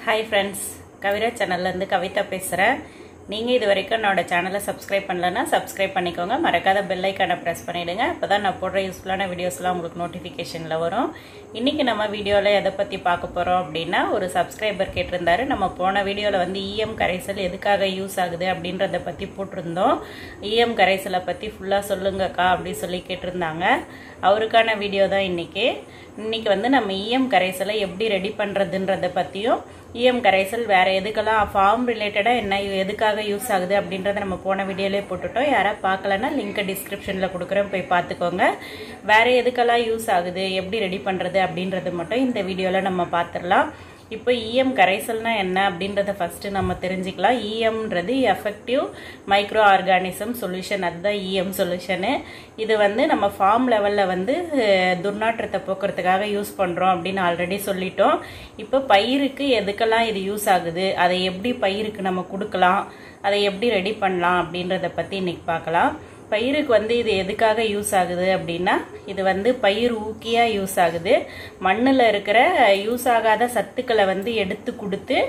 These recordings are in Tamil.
ஹாய் ஃப்ரெண்ட்ஸ் கவிரா சேனல்லேருந்து கவிதா பேசுகிறேன் நீங்கள் இது வரைக்கும் என்னோட சேனலை சப்ஸ்கிரைப் பண்ணலன்னா சப்ஸ்கிரைப் பண்ணிக்கோங்க மறக்காத பெல் ஐக்கானை ப்ரெஸ் பண்ணிவிடுங்க அப்போ தான் நான் போடுற யூஸ்ஃபுல்லான வீடியோஸ்லாம் உங்களுக்கு நோட்டிஃபிகேஷனில் வரும் இன்றைக்கி நம்ம வீடியோவில் எதை பற்றி பார்க்க போகிறோம் அப்படின்னா ஒரு சப்ஸ்கிரைபர் கேட்டிருந்தாரு நம்ம போன வீடியோவில் வந்து இஎம் கரைசல் எதுக்காக யூஸ் ஆகுது அப்படின்றத பற்றி போட்டிருந்தோம் இஎம் கரைசலை பற்றி ஃபுல்லாக சொல்லுங்கக்கா அப்படி சொல்லி கேட்டிருந்தாங்க அவருக்கான வீடியோ தான் இன்றைக்கி இன்றைக்கி வந்து நம்ம இஎம் கரைசலை எப்படி ரெடி பண்ணுறதுன்றதை பற்றியும் இஎம் கரைசல் வேறு எதுக்கெல்லாம் ஃபார்ம் ரிலேட்டடாக என்ன எதுக்காக யூஸ் ஆகுது அப்படின்றத நம்ம போன வீடியோலேயே போட்டுட்டோம் யாராவது பார்க்கலன்னா லிங்க்கை டிஸ்கிரிப்ஷனில் கொடுக்குறேன் போய் பார்த்துக்கோங்க வேறு எதுக்கெல்லாம் யூஸ் ஆகுது எப்படி ரெடி பண்ணுறது அப்படின்றது மட்டும் இந்த வீடியோவில் நம்ம பார்த்துடலாம் இப்போ இஎம் கரைசல்னா என்ன அப்படின்றத ஃபஸ்ட்டு நம்ம தெரிஞ்சுக்கலாம் இஎம்ன்றது எஃபெக்டிவ் மைக்ரோ ஆர்கானிசம் சொல்யூஷன் அதுதான் இஎம் சொல்யூஷனு இது வந்து நம்ம ஃபார்ம் லெவலில் வந்து துர்நாற்றத்தை போக்குறதுக்காக யூஸ் பண்ணுறோம் அப்படின்னு ஆல்ரெடி சொல்லிட்டோம் இப்போ பயிருக்கு எதுக்கெல்லாம் இது யூஸ் ஆகுது அதை எப்படி பயிருக்கு நம்ம கொடுக்கலாம் அதை எப்படி ரெடி பண்ணலாம் அப்படின்றத பற்றி இன்னைக்கு பார்க்கலாம் பயிருக்கு வந்து இது எதுக்காக யூஸ் ஆகுது அப்படின்னா இது வந்து பயிர் ஊக்கியாக யூஸ் ஆகுது மண்ணில் இருக்கிற யூஸ் ஆகாத சத்துக்களை வந்து எடுத்து கொடுத்து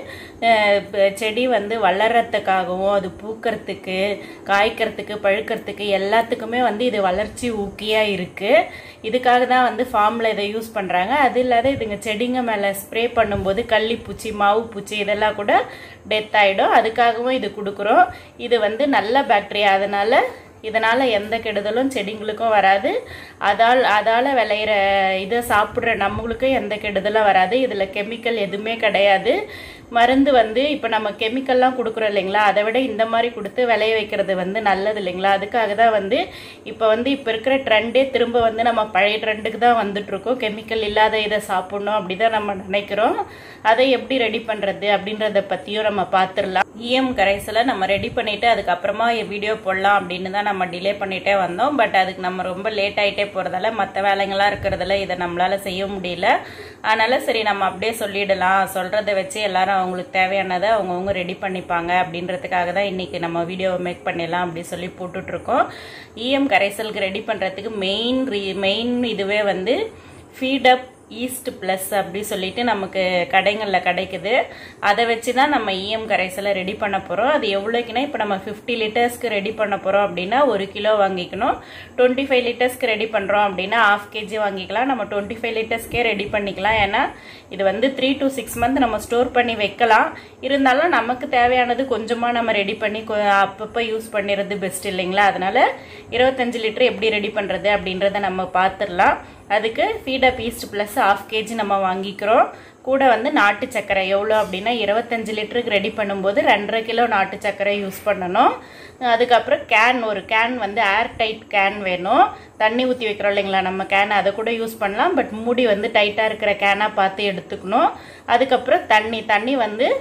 செடி வந்து வளர்கிறதுக்காகவும் அது பூக்கிறதுக்கு காய்க்கிறதுக்கு பழுக்கிறதுக்கு எல்லாத்துக்குமே வந்து இது வளர்ச்சி ஊக்கியாக இருக்குது இதுக்காக தான் வந்து ஃபார்மில் இதை யூஸ் பண்ணுறாங்க அது இல்லாத இதுங்க செடிங்க மேலே ஸ்ப்ரே பண்ணும்போது கள்ளிப்பூச்சி மாவு பூச்சி இதெல்லாம் கூட டெத் ஆகிடும் அதுக்காகவும் இது கொடுக்குறோம் இது வந்து நல்ல பாக்டீரியா அதனால் இதனால் எந்த கெடுதலும் செடிங்களுக்கும் வராது அதால் அதால் விளையிற இதை சாப்பிட்ற நம்மளுக்கும் எந்த கெடுதலும் வராது இதில் கெமிக்கல் எதுவுமே கிடையாது மருந்து வந்து இப்போ நம்ம கெமிக்கல்லாம் கொடுக்குறோம் இல்லைங்களா அதை விட இந்த மாதிரி கொடுத்து விளைய வைக்கிறது வந்து நல்லது இல்லைங்களா அதுக்காக தான் வந்து இப்போ வந்து இப்போ இருக்கிற ட்ரெண்டே திரும்ப வந்து நம்ம பழைய ட்ரெண்டுக்கு தான் வந்துட்டுருக்கோம் கெமிக்கல் இல்லாத இதை சாப்பிட்ணும் அப்படி தான் நம்ம நினைக்கிறோம் அதை எப்படி ரெடி பண்ணுறது அப்படின்றத பற்றியும் நம்ம பார்த்துடலாம் இஎம் கரைசலை நம்ம ரெடி பண்ணிவிட்டு அதுக்கப்புறமா வீடியோ போடலாம் அப்படின்னு தான் நம்ம டிலே பண்ணிகிட்டே வந்தோம் பட் அதுக்கு நம்ம ரொம்ப லேட் ஆகிட்டே போகிறதால மற்ற வேலைங்கள்லாம் இருக்கிறதால இதை நம்மளால் செய்ய முடியல அதனால் சரி நம்ம அப்படியே சொல்லிடலாம் சொல்கிறத வச்சு எல்லாரும் அவங்களுக்கு தேவையானதை அவங்கவுங்க ரெடி பண்ணிப்பாங்க அப்படின்றதுக்காக தான் இன்றைக்கி நம்ம வீடியோவை மேக் பண்ணிடலாம் அப்படி சொல்லி போட்டுட்ருக்கோம் இஎம் கரைசலுக்கு ரெடி பண்ணுறதுக்கு மெயின் ரீ மெயின் இதுவே வந்து ஃபீடப் ஈஸ்ட் ப்ளஸ் அப்படி சொல்லிட்டு நமக்கு கடைகளில் கிடைக்குது அதை வச்சு தான் நம்ம இஎம் கரைசலை ரெடி பண்ண போகிறோம் அது எவ்வளோக்குன்னா இப்போ நம்ம ஃபிஃப்டி லிட்டர்ஸ்க்கு ரெடி பண்ண போகிறோம் அப்படின்னா ஒரு கிலோ வாங்கிக்கணும் டுவெண்ட்டி ஃபைவ் லிட்டர்ஸ்க்கு ரெடி பண்ணுறோம் அப்படின்னா ஆஃப் கேஜி வாங்கிக்கலாம் நம்ம டுவெண்ட்டி ஃபைவ் லிட்டர்ஸ்க்கே ரெடி பண்ணிக்கலாம் ஏன்னா இது வந்து த்ரீ டு சிக்ஸ் மந்த் நம்ம ஸ்டோர் பண்ணி வைக்கலாம் இருந்தாலும் நமக்கு தேவையானது கொஞ்சமாக நம்ம ரெடி பண்ணி அப்பப்போ யூஸ் பண்ணிடுறது பெஸ்ட் இல்லைங்களா அதனால் இருபத்தஞ்சு லிட்டர் எப்படி ரெடி பண்ணுறது அப்படின்றத நம்ம பார்த்துடலாம் அதுக்கு ஃபீடப் ஈஸ்ட் ப்ளஸ் ஆஃப் கேஜி நம்ம வாங்கிக்கிறோம் கூட வந்து நாட்டு சர்க்கரை எவ்வளோ அப்படின்னா இருபத்தஞ்சு லிட்டருக்கு ரெடி பண்ணும்போது ரெண்டரை கிலோ நாட்டு சர்க்கரை யூஸ் பண்ணணும் அதுக்கப்புறம் கேன் ஒரு கேன் வந்து ஏர் டைட் கேன் வேணும் தண்ணி ஊற்றி வைக்கிறோம் இல்லைங்களா நம்ம கேன் அதை கூட யூஸ் பண்ணலாம் பட் மூடி வந்து டைட்டாக இருக்கிற கேனாக பார்த்து எடுத்துக்கணும் அதுக்கப்புறம் தண்ணி தண்ணி வந்து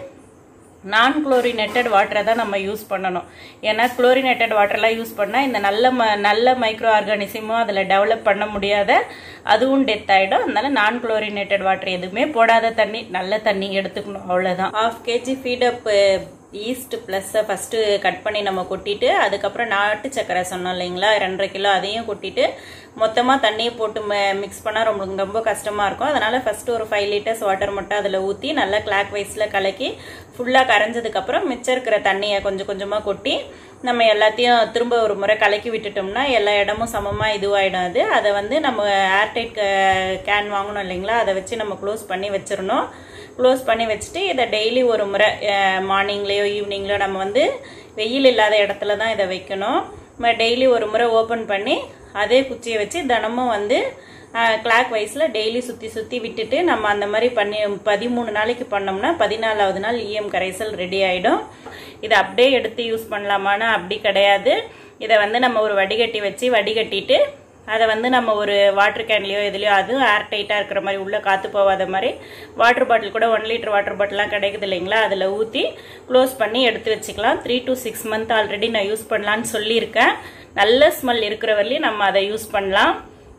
நான் குளோரினேட்டட் வாட்டரை தான் நம்ம யூஸ் பண்ணணும் ஏன்னா குளோரினேட்டட் வாட்டர்லாம் யூஸ் பண்ணால் இந்த நல்ல ம நல்ல மைக்ரோ ஆர்கானிசமும் அதில் டெவலப் பண்ண முடியாத அதுவும் டெத் ஆகிடும் அதனால நான் குளோரினேட்டட் வாட்டர் எதுவுமே போடாத தண்ணி நல்ல தண்ணி எடுத்துக்கணும் அவ்வளோதான் ஹாஃப் கேஜி ஃபீடப் ஈஸ்ட் ப்ளஸ்ஸை ஃபஸ்ட்டு கட் பண்ணி நம்ம கொட்டிட்டு அதுக்கப்புறம் நாட்டு சக்கரை சொன்னோம் இல்லைங்களா ரெண்டரை கிலோ அதையும் கொட்டிட்டு மொத்தமாக தண்ணியை போட்டு மிக்ஸ் பண்ணால் ரொம்ப ரொம்ப கஷ்டமாக இருக்கும் அதனால் ஃபஸ்ட்டு ஒரு ஃபைவ் லிட்டர்ஸ் வாட்டர் மட்டும் அதில் ஊற்றி நல்லா கிளாக் வைஸில் கலக்கி ஃபுல்லாக கரைஞ்சதுக்கப்புறம் மிச்சம் இருக்கிற தண்ணியை கொஞ்சம் கொஞ்சமாக கொட்டி நம்ம எல்லாத்தையும் திரும்ப ஒரு முறை கலக்கி விட்டுட்டோம்னா எல்லா இடமும் சமமாக இதுவாகிடும் அது அதை வந்து நம்ம ஏர்டைட் கேன் வாங்கணும் இல்லைங்களா அதை வச்சு நம்ம க்ளோஸ் பண்ணி வச்சிடணும் க்ளோஸ் பண்ணி வச்சுட்டு இதை டெய்லி ஒரு முறை மார்னிங்லேயோ ஈவினிங்லேயோ நம்ம வந்து வெயில் இல்லாத இடத்துல தான் இதை வைக்கணும் நம்ம டெய்லி ஒரு முறை ஓப்பன் பண்ணி அதே குச்சியை வச்சு தினமும் வந்து கிளாக் வைஸில் டெய்லி சுற்றி சுற்றி விட்டுட்டு நம்ம அந்த மாதிரி பண்ணி பதிமூணு நாளைக்கு பண்ணோம்னா பதினாலாவது நாள் இஎம் கரைசல் ரெடி ஆகிடும் இதை அப்படியே எடுத்து யூஸ் பண்ணலாமான்னா அப்படி கிடையாது இதை வந்து நம்ம ஒரு வடிகட்டி வச்சு வடிகட்டிட்டு அதை வந்து நம்ம ஒரு வாட்டர் கேன்லேயோ எதுலையோ அதுவும் ஏர் டைட்டாக இருக்கிற மாதிரி உள்ளே காற்று போகாத மாதிரி வாட்டர் பாட்டில் கூட ஒன் லிட்டர் வாட்டர் பாட்டிலாம் கிடைக்குது இல்லைங்களா அதில் ஊற்றி க்ளோஸ் பண்ணி எடுத்து வச்சுக்கலாம் three to six month already நான் யூஸ் பண்ணலான்னு சொல்லியிருக்கேன் நல்ல ஸ்மெல் இருக்கிற வரலையும் நம்ம அதை யூஸ் பண்ணலாம்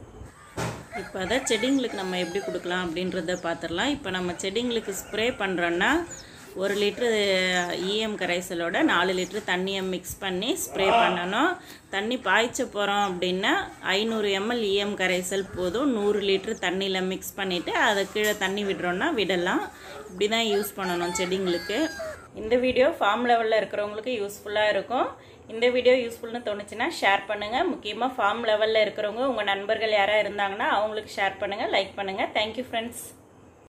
இப்போ அதை செடிங்களுக்கு நம்ம எப்படி கொடுக்கலாம் அப்படின்றத பார்த்துடலாம் இப்போ நம்ம செடிங்களுக்கு ஸ்ப்ரே பண்ணுறோன்னா ஒரு லிட்ரு இஎம் கரைசலோட நாலு லிட்ரு தண்ணியை மிக்ஸ் பண்ணி ஸ்ப்ரே பண்ணணும் தண்ணி பாய்ச்ச போகிறோம் அப்படின்னா ஐநூறு எம்எல் இஎம் கரைசல் போதும் நூறு லிட்ரு தண்ணியில் மிக்ஸ் பண்ணிவிட்டு அதை கீழே தண்ணி விடுறோன்னா விடலாம் இப்படி தான் யூஸ் பண்ணணும் செடிங்களுக்கு இந்த வீடியோ ஃபார்ம் லெவலில் இருக்கிறவங்களுக்கு யூஸ்ஃபுல்லாக இருக்கும் இந்த வீடியோ யூஸ்ஃபுல்னு தோணுச்சுன்னா ஷேர் பண்ணுங்கள் முக்கியமாக ஃபார்ம் லெவலில் இருக்கிறவங்க உங்கள் நண்பர்கள் யாராக இருந்தாங்கன்னா அவங்களுக்கு ஷேர் பண்ணுங்கள் லைக் பண்ணுங்கள் தேங்க்யூ ஃப்ரெண்ட்ஸ்